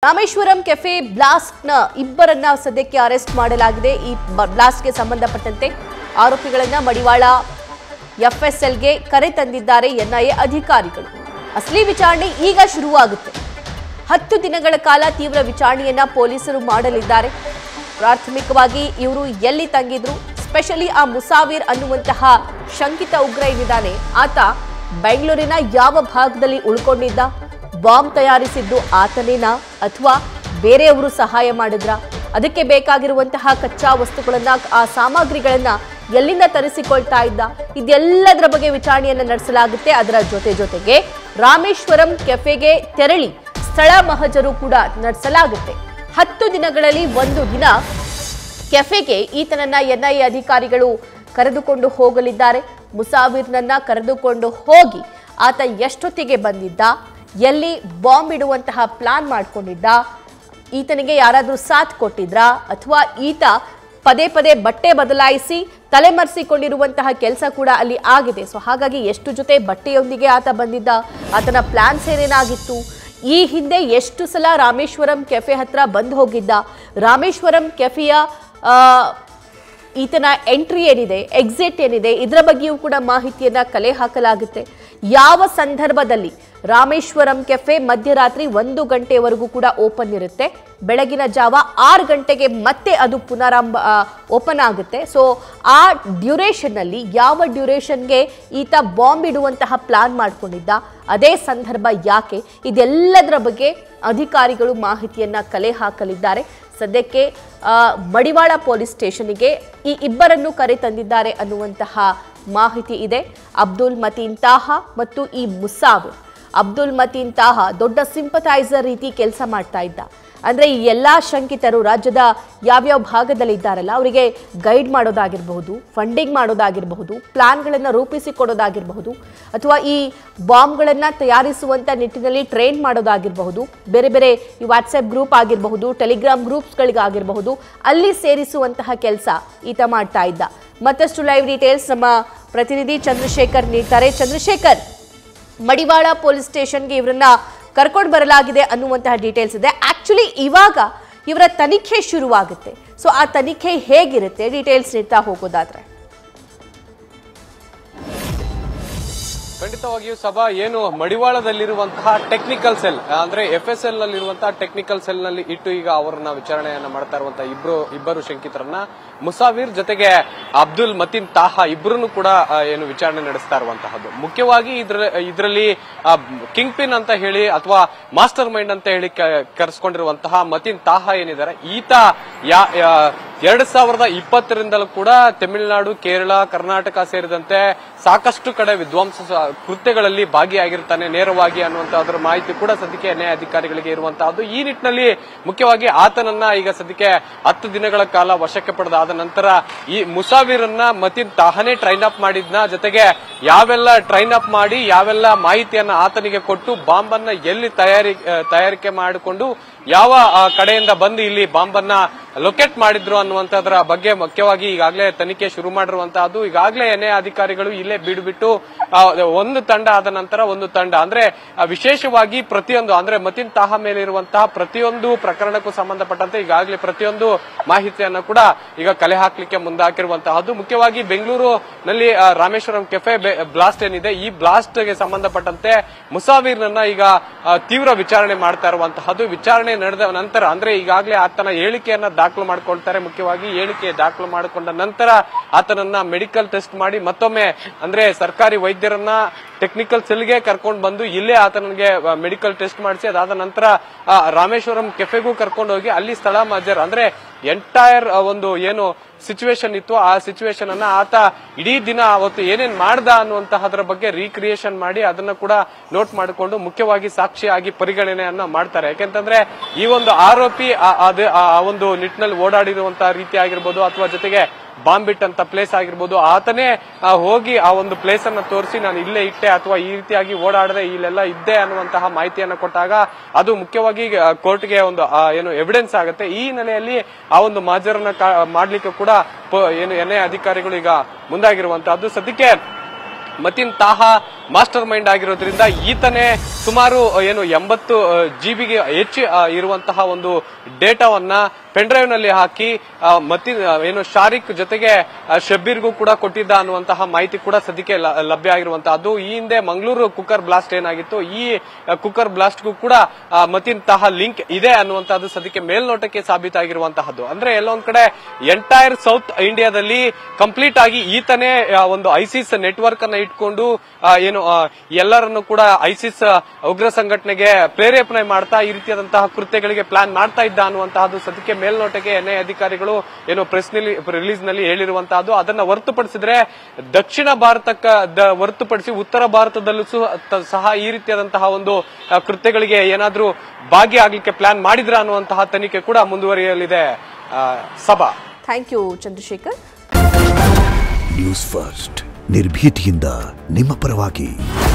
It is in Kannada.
ರಾಮೇಶ್ವರಂ ಕೆಫೆ ಬ್ಲಾಸ್ಟ್ನ ಇಬ್ಬರನ್ನ ಸದ್ಯಕ್ಕೆ ಅರೆಸ್ಟ್ ಮಾಡಲಾಗಿದೆ ಈ ಬ- ಬ್ಲಾಸ್ಟ್ಗೆ ಸಂಬಂಧಪಟ್ಟಂತೆ ಆರೋಪಿಗಳನ್ನ ಮಡಿವಾಳ ಎಫ್ಎಸ್ಎಲ್ಗೆ ಕರೆ ತಂದಿದ್ದಾರೆ ಎನ್ಐಎ ಅಧಿಕಾರಿಗಳು ಅಸಲಿ ವಿಚಾರಣೆ ಈಗ ಶುರುವಾಗುತ್ತೆ ಹತ್ತು ದಿನಗಳ ಕಾಲ ತೀವ್ರ ವಿಚಾರಣೆಯನ್ನ ಪೊಲೀಸರು ಮಾಡಲಿದ್ದಾರೆ ಪ್ರಾಥಮಿಕವಾಗಿ ಇವರು ಎಲ್ಲಿ ತಂಗಿದ್ರು ಸ್ಪೆಷಲಿ ಆ ಮುಸಾವಿರ್ ಅನ್ನುವಂತಹ ಶಂಕಿತ ಉಗ್ರ ಏನಿದ್ದಾನೆ ಆತ ಬೆಂಗಳೂರಿನ ಯಾವ ಭಾಗದಲ್ಲಿ ಉಳ್ಕೊಂಡಿದ್ದ ಬಾಂಬ್ ತಯಾರಿಸಿದ್ದು ಆತನೇನಾ ಅಥವಾ ಬೇರೆಯವರು ಸಹಾಯ ಮಾಡಿದ್ರ ಅದಕ್ಕೆ ಬೇಕಾಗಿರುವಂತಹ ಕಚ್ಚಾ ವಸ್ತುಗಳನ್ನ ಆ ಸಾಮಗ್ರಿಗಳನ್ನ ಎಲ್ಲಿಂದ ತರಿಸಿಕೊಳ್ತಾ ಇದ್ದ ಇದೆಲ್ಲದರ ಬಗ್ಗೆ ವಿಚಾರಣೆಯನ್ನ ನಡೆಸಲಾಗುತ್ತೆ ಅದರ ಜೊತೆ ಜೊತೆಗೆ ರಾಮೇಶ್ವರಂ ಕೆಫೆಗೆ ತೆರಳಿ ಸ್ಥಳ ಮಹಜರು ಕೂಡ ನಡೆಸಲಾಗುತ್ತೆ ಹತ್ತು ದಿನಗಳಲ್ಲಿ ಒಂದು ದಿನ ಕೆಫೆಗೆ ಈತನನ್ನ ಎನ್ಐಎ ಅಧಿಕಾರಿಗಳು ಕರೆದುಕೊಂಡು ಹೋಗಲಿದ್ದಾರೆ ಮುಸಾವಿರ್ನನ್ನ ಕರೆದುಕೊಂಡು ಹೋಗಿ ಆತ ಎಷ್ಟೊತ್ತಿಗೆ ಬಂದಿದ್ದ ಎಲ್ಲಿ ಬಾಂಬ್ ಇಡುವಂತಹ ಪ್ಲಾನ್ ಮಾಡ್ಕೊಂಡಿದ್ದ ಈತನಿಗೆ ಯಾರಾದರೂ ಸಾಥ್ ಕೊಟ್ಟಿದ್ರಾ ಅಥವಾ ಈತ ಪದೇ ಪದೇ ಬಟ್ಟೆ ಬದಲಾಯಿಸಿ ತಲೆಮರೆಸಿಕೊಂಡಿರುವಂತಹ ಕೆಲಸ ಕೂಡ ಅಲ್ಲಿ ಆಗಿದೆ ಸೊ ಹಾಗಾಗಿ ಎಷ್ಟು ಜೊತೆ ಬಟ್ಟೆಯೊಂದಿಗೆ ಆತ ಬಂದಿದ್ದ ಆತನ ಪ್ಲಾನ್ಸ್ ಏನೇನಾಗಿತ್ತು ಈ ಹಿಂದೆ ಎಷ್ಟು ಸಲ ರಾಮೇಶ್ವರಂ ಕೆಫೆ ಹತ್ರ ಬಂದು ಹೋಗಿದ್ದ ರಾಮೇಶ್ವರಂ ಕೆಫೆಯ ಆ, ಈತನ ಎಂಟ್ರಿ ಏನಿದೆ ಎಕ್ಸಿಟ್ ಏನಿದೆ ಇದರ ಬಗ್ಗೆಯೂ ಕೂಡ ಮಾಹಿತಿಯನ್ನ ಕಲೆ ಹಾಕಲಾಗುತ್ತೆ ಯಾವ ಸಂದರ್ಭದಲ್ಲಿ ರಾಮೇಶ್ವರಂ ಕೆಫೆ ಮಧ್ಯರಾತ್ರಿ ಒಂದು ಗಂಟೆವರೆಗೂ ಕೂಡ ಓಪನ್ ಇರುತ್ತೆ ಬೆಳಗಿನ ಜಾವ ಆರು ಗಂಟೆಗೆ ಮತ್ತೆ ಅದು ಪುನರಾರಂಭ ಓಪನ್ ಆಗುತ್ತೆ ಸೊ ಆ ಡ್ಯೂರೇಷನ್ನಲ್ಲಿ ಯಾವ ಡ್ಯೂರೇಷನ್ಗೆ ಈತ ಬಾಂಬ್ ಇಡುವಂತಹ ಪ್ಲಾನ್ ಮಾಡ್ಕೊಂಡಿದ್ದ ಅದೇ ಸಂದರ್ಭ ಯಾಕೆ ಇದೆಲ್ಲದರ ಬಗ್ಗೆ ಅಧಿಕಾರಿಗಳು ಮಾಹಿತಿಯನ್ನ ಕಲೆ ಹಾಕಲಿದ್ದಾರೆ ಸದ್ಯಕ್ಕೆ ಆ, ಮಡಿವಾಳ ಪೊಲೀಸ್ ಸ್ಟೇಷನ್ಗೆ ಈ ಇಬ್ಬರನ್ನು ಕರೆ ತಂದಿದ್ದಾರೆ ಅನ್ನುವಂತಹ ಮಾಹಿತಿ ಇದೆ ಅಬ್ದುಲ್ ಮತೀನ್ ತಾಹಾ ಮತ್ತು ಈ ಮುಸಾವಿರ್ ಅಬ್ದುಲ್ ಮತೀನ್ ತಾಹಾ ದೊಡ್ಡ ಸಿಂಪಥೈಸರ್ ರೀತಿ ಕೆಲಸ ಮಾಡ್ತಾ ಇದ್ದ ಅಂದ್ರೆ ಈ ಎಲ್ಲಾ ಶಂಕಿತರು ರಾಜ್ಯದ ಯಾವ್ಯಾವ ಭಾಗದಲ್ಲಿ ಇದ್ದಾರಲ್ಲ ಅವರಿಗೆ ಗೈಡ್ ಮಾಡೋದಾಗಿರಬಹುದು ಫಂಡಿಂಗ್ ಮಾಡೋದಾಗಿರಬಹುದು ಪ್ಲಾನ್ಗಳನ್ನು ರೂಪಿಸಿಕೊಡೋದಾಗಿರಬಹುದು ಅಥವಾ ಈ ಬಾಂಬ್ಗಳನ್ನು ತಯಾರಿಸುವಂತ ನಿಟ್ಟಿನಲ್ಲಿ ಟ್ರೈನ್ ಮಾಡೋದಾಗಿರಬಹುದು ಬೇರೆ ಬೇರೆ ಈ ವಾಟ್ಸ್ಆಪ್ ಗ್ರೂಪ್ ಆಗಿರಬಹುದು ಟೆಲಿಗ್ರಾಮ್ ಗ್ರೂಪ್ಸ್ಗಳಿಗಾಗಿರಬಹುದು ಅಲ್ಲಿ ಸೇರಿಸುವಂತಹ ಕೆಲಸ ಈತ ಮಾಡ್ತಾ ಇದ್ದ ಮತ್ತಷ್ಟು ಲೈವ್ ಡೀಟೇಲ್ಸ್ ನಮ್ಮ ಪ್ರತಿನಿಧಿ ಚಂದ್ರಶೇಖರ್ ನೀಡ್ತಾರೆ ಚಂದ್ರಶೇಖರ್ ಮಡಿವಾಳ ಪೊಲೀಸ್ ಸ್ಟೇಷನ್ಗೆ ಇವರನ್ನ ಕರ್ಕೊಂಡು ಬರಲಾಗಿದೆ ಅನ್ನುವಂತಹ ಡೀಟೇಲ್ಸ್ ಇದೆ ಆಕ್ಚುಲಿ ಇವಾಗ ಇವರ ತನಿಖೆ ಶುರುವಾಗುತ್ತೆ ಸೊ ಆ ತನಿಖೆ ಹೇಗಿರುತ್ತೆ ಡೀಟೇಲ್ಸ್ ನೀಡ್ತಾ ಹೋಗೋದಾದ್ರೆ ಖಂಡಿತವಾಗಿಯೂ ಸಭಾ ಏನು ಮಡಿವಾಳದಲ್ಲಿರುವಂತಹ ಟೆಕ್ನಿಕಲ್ ಸೆಲ್ ಅಂದ್ರೆ ಎಫ್ ಎಸ್ ಎಲ್ ನಲ್ಲಿರುವಂತಹ ಟೆಕ್ನಿಕಲ್ ಸೆಲ್ ನಲ್ಲಿ ಇಟ್ಟು ಈಗ ಅವರನ್ನ ವಿಚಾರಣೆಯನ್ನ ಮಾಡ್ತಾ ಇರುವಂತಹ ಇಬ್ರು ಇಬ್ಬರು ಶಂಕಿತರನ್ನ ಮುಸಾವಿರ್ ಜೊತೆಗೆ ಅಬ್ದುಲ್ ಮತೀನ್ ತಾಹಾ ಇಬ್ಬರನ್ನು ಕೂಡ ಆ, ಏನು ವಿಚಾರಣೆ ನಡೆಸ್ತಾ ಇರುವಂತಹದ್ದು ಮುಖ್ಯವಾಗಿ ಇದ್ರ ಇದರಲ್ಲಿ ಕಿಂಗ್ ಪಿನ್ ಅಂತ ಹೇಳಿ ಅಥವಾ ಮಾಸ್ಟರ್ ಮೈಂಡ್ ಅಂತ ಹೇಳಿ ಕ- ಕರೆಸ್ಕೊಂಡಿರುವಂತಹ ಮತೀನ್ ತಾಹಾ ಏನಿದ್ದಾರೆ ಈತ ಯಾ ಯಾ- ಎರಡ್ ಸಾವಿರದ ಇಪ್ಪತ್ತರಿಂದಲೂ ಕೂಡ ತಮಿಳುನಾಡು ಕೇರಳ ಕರ್ನಾಟಕ ಸೇರಿದಂತೆ ಸಾಕಷ್ಟು ಕಡೆ ವಿಧ್ವಂಸ ಸ- ಕೃತ್ಯಗಳಲ್ಲಿ ಭಾಗಿಯಾಗಿರ್ತಾನೆ ನೇರವಾಗಿ ಅನ್ನುವಂತಹದ್ರ ಮಾಹಿತಿ ಕೂಡ ಸದ್ಯಕ್ಕೆ ನ್ಯಾಯ ಅಧಿಕಾರಿಗಳಿಗೆ ಇರುವಂತಹದ್ದು ಈ ನಿಟ್ಟಿನಲ್ಲಿ ಮುಖ್ಯವಾಗಿ ಆತನನ್ನ ಈಗ ಸದ್ಯಕ್ಕೆ ಹತ್ತು ದಿನಗಳ ಕಾಲ ವಶಕ್ಕೆ ಪಡೆದಾದ ನಂತರ ಈ ಮುಸಾವಿರನ್ನ ಮತೀನ್ ತಾಹನೇ ಟ್ರೈನ್ ಅಪ್ ಮಾಡಿದ್ನ ಜೊತೆಗೆ ಯಾವೆಲ್ಲ ಟ್ರೈನ್ ಅಪ್ ಮಾಡಿ ಯಾವೆಲ್ಲ ಮಾಹಿತಿಯನ್ನ ಆತನಿಗೆ ಕೊಟ್ಟು ಬಾಂಬ್ ಅನ್ನ ಎಲ್ಲಿ ತಯಾರಿ ಆ, ತಯಾರಿಕೆ ಮಾಡಿಕೊಂಡು ಯಾವ ಆ, ಕಡೆಯಿಂದ ಬಂದು ಇಲ್ಲಿ ಬಾಂಬ್ ಅನ್ನ ಲೊಕೇಟ್ ಮಾಡಿದ್ರು ಅನ್ನುವಂಥದ್ರ ಬಗ್ಗೆ ಮುಖ್ಯವಾಗಿ ಈಗಾಗಲೇ ತನಿಖೆ ಶುರು ಮಾಡಿರುವಂತಹದ್ದು ಈಗಾಗಲೇ ಎನ್ಐ ಅಧಿಕಾರಿಗಳು ಇಲ್ಲೇ ಬೀಡು ಬಿಟ್ಟು ಆ, ಒಂದು ತಂಡ ಆದ ನಂತರ ಒಂದು ತಂಡ ಅಂದ್ರೆ ಆ, ವಿಶೇಷವಾಗಿ ಪ್ರತಿಯೊಂದು ಅಂದ್ರೆ ಮತಿನ್ ತಾಹ ಮೇಲೆ ಇರುವಂತಹ ಪ್ರತಿಯೊಂದು ಪ್ರಕರಣಕ್ಕೂ ಸಂಬಂಧಪಟ್ಟಂತೆ ಈಗಾಗಲೇ ಪ್ರತಿಯೊಂದು ಮಾಹಿತಿಯನ್ನ ಕೂಡ ಈಗ ಕಲೆ ಹಾಕ್ಲಿಕ್ಕೆ ಮುಂದಾಕಿರುವಂತಹದ್ದು ಮುಖ್ಯವಾಗಿ ಬೆಂಗಳೂರು ನಲ್ಲಿ ಆ, ರಾಮೇಶ್ವರಂ ಕೆಫೆ ಬ್ಲಾಸ್ಟ್ ಏನಿದೆ ಈ ಬ್ಲಾಸ್ಟ್ ಗೆ ಸಂಬಂಧಪಟ್ಟಂತೆ ಮುಸಾವಿರ್ನನ್ನ ಈಗ ಆ, ತೀವ್ರ ವಿಚಾರಣೆ ಮಾಡ್ತಾ ಇರುವಂತಹದ್ದು ವಿಚಾರಣೆ ನಡೆದ ನಂತರ ಅಂದ್ರೆ ಈಗಾಗಲೇ ಆತನ ಹೇಳಿಕೆಯನ್ನ ದಾಖಲು ಮಾಡ್ಕೊಳ್ತಾರೆ ಮುಖ್ಯವಾಗಿ ಹೇಳಿಕೆ ದಾಖಲು ಮಾಡಿಕೊಂಡ ನಂತರ ಆತನನ್ನ ಮೆಡಿಕಲ್ ಟೆಸ್ಟ್ ಮಾಡಿ ಮತ್ತೊಮ್ಮೆ ಅಂದ್ರೆ ಸರ್ಕಾರಿ ವೈದ್ಯರನ್ನ ಟೆಕ್ನಿಕಲ್ ಸೆಲ್ಗೆ ಕರ್ಕೊಂಡು ಬಂದು ಇಲ್ಲೇ ಆತನಿಗೆ ಮೆಡಿಕಲ್ ಟೆಸ್ಟ್ ಮಾಡಿಸಿ ಅದಾದ ನಂತರ ಆ, ರಾಮೇಶ್ವರಂ ಕೆಫೆಗೂ ಕರ್ಕೊಂಡು ಹೋಗಿ ಅಲ್ಲಿ ಸ್ಥಳ ಮಜರ್ ಅಂದ್ರೆ ಎಂಟೈರ್ ಒಂದು ಏನು ಸಿಚುವೇಶನ್ ಇತ್ತು ಆ ಸಿಚುವೇಶನ್ ಅನ್ನ ಆತ ಇಡೀ ದಿನ ಅವತ್ತು ಏನೇನ್ ಮಾಡ್ದ ಅನ್ನುವಂತಹದ್ರ ಬಗ್ಗೆ ರೀಕ್ರಿಯೇಷನ್ ಮಾಡಿ ಅದನ್ನ ಕೂಡ ನೋಟ್ ಮಾಡಿಕೊಂಡು ಮುಖ್ಯವಾಗಿ ಸಾಕ್ಷಿಯಾಗಿ ಪರಿಗಣನೆಯನ್ನ ಮಾಡ್ತಾರೆ ಯಾಕೆಂತಂದ್ರೆ ಈ ಒಂದು ಆರೋಪಿ ಆ- ಅದೇ ಆ ಆ ಒಂದು ನಿಟ್ಟಿನಲ್ಲಿ ಓಡಾಡಿರುವಂತಹ ರೀತಿ ಆಗಿರ್ಬೋದು ಅಥವಾ ಜೊತೆಗೆ ಬಾಂಬ್ ಇಟ್ಟಂತ ಪ್ಲೇಸ್ ಆಗಿರ್ಬೋದು ಆತನೇ ಆ, ಹೋಗಿ ಆ ಒಂದು ಪ್ಲೇಸ್ ಅನ್ನ ತೋರಿಸಿ ನಾನು ಇಲ್ಲೇ ಇಟ್ಟೆ ಅಥವಾ ಈ ರೀತಿಯಾಗಿ ಓಡಾಡದೆ ಇಲ್ಲೆಲ್ಲ ಇದ್ದೆ ಅನ್ನುವಂತಹ ಮಾಹಿತಿಯನ್ನ ಕೊಟ್ಟಾಗ ಅದು ಮುಖ್ಯವಾಗಿ ಕೋರ್ಟ್ಗೆ ಒಂದು ಆ, ಏನು ಎವಿಡೆನ್ಸ್ ಆಗುತ್ತೆ ಈ ಹಿನ್ನೆಲೆಯಲ್ಲಿ ಆ ಒಂದು ಮಾಜರನ್ನ ಕಾ- ಮಾಡ್ಲಿಕ್ಕೆ ಕೂಡ ಪ- ಏನು ಎನ್ಐ ಅಧಿಕಾರಿಗಳು ಈಗ ಮುಂದಾಗಿರುವಂತಹದ್ದು ಸದ್ಯಕ್ಕೆ ಮತಿನ್ ತಾಹಾ ಮಾಸ್ಟರ್ ಮೈಂಡ್ ಆಗಿರೋದ್ರಿಂದ ಈತನೇ ಸುಮಾರು ಏನು ಎಂಬತ್ತು ಜಿಬಿಗೆ ಹೆಚ್ಚು ಆ, ಇರುವಂತಹ ಒಂದು ಡೇಟಾವನ್ನ ಪೆನ್ಡ್ರೈವ್ ನಲ್ಲಿ ಹಾಕಿ ಆ, ಮತ್ತಿ ಆ, ಏನು ಶಾರಿಕ್ ಜೊತೆಗೆ ಆ, ಶಬ್ಬೀರ್ಗೂ ಕೂಡ ಕೊಟ್ಟಿದ್ದ ಅನ್ನುವಂತಹ ಮಾಹಿತಿ ಕೂಡ ಸದ್ಯಕ್ಕೆ ಲ- ಲಭ್ಯ ಆಗಿರುವಂತಹದ್ದು ಈ ಹಿಂದೆ ಮಂಗಳೂರು ಕುಕ್ಕರ್ ಬ್ಲಾಸ್ಟ್ ಏನಾಗಿತ್ತು ಈ ಆ, ಕುಕ್ಕರ್ ಬ್ಲಾಸ್ಟ್ಗೂ ಕೂಡ ಆ, ಮತ್ತಿಂತಹ ಲಿಂಕ್ ಇದೆ ಅನ್ನುವಂತಹದ್ದು ಸದ್ಯಕ್ಕೆ ಮೇಲ್ನೋಟಕ್ಕೆ ಸಾಬೀತಾಗಿರುವಂತಹದ್ದು ಅಂದ್ರೆ ಎಲ್ಲೊಂದ್ ಕಡೆ ಎಂಟೈರ್ ಸೌತ್ ಇಂಡಿಯಾದಲ್ಲಿ ಕಂಪ್ಲೀಟ್ ಆಗಿ ಈತನೇ ಆ, ಒಂದು ಐಸಿಸ್ ನೆಟ್ವರ್ಕ್ ಅನ್ನ ಇಟ್ಕೊಂಡು ಆ, ಏನು ಆ, ಎಲ್ಲರನ್ನು ಕೂಡ ಐಸಿಸ್ ಉಗ್ರ ಸಂಘಟನೆಗೆ ಪ್ರೇರೇಪಣೆ ಮಾಡ್ತಾ ಈ ರೀತಿಯಾದಂತಹ ಕೃತ್ಯಗಳಿಗೆ ಪ್ಲಾನ್ ಮಾಡ್ತಾ ಇದ್ದ ಅನ್ನುವಂತಹದ್ದು ಸದ್ಯಕ್ಕೆ ಮೇಲ್ನೋಟಕ್ಕೆ ಎನ್ಐ ಅಧಿಕಾರಿಗಳು ಏನು ಪ್ರೆಸ್ ರಿಲೀಸ್ ನಲ್ಲಿ ಹೇಳಿರುವಂತಹದ್ದು ಅದನ್ನ ಹೊರತುಪಡಿಸಿದ್ರೆ ದಕ್ಷಿಣ ಭಾರತಕ್ಕ ದ- ಹೊರತುಪಡಿಸಿ ಉತ್ತರ ಭಾರತದಲ್ಲೂ ಸಹ- ತ- ಸಹ ಈ ರೀತಿಯಾದಂತಹ ಒಂದು ಆ, ಕೃತ್ಯಗಳಿಗೆ ಏನಾದ್ರೂ ಭಾಗಿಯಾಗಲಿಕ್ಕೆ ಪ್ಲಾನ್ ಮಾಡಿದ್ರ ಅನ್ನುವಂತಹ ತನಿಖೆ ಕೂಡ ಮುಂದುವರಿಯಲಿದೆ ಆ, ಸಭಾ thank you Chandrashekar news first ನಿರ್ಭೀತಿಯಿಂದ ನಿಮ್ಮ ಪರವಾಗಿ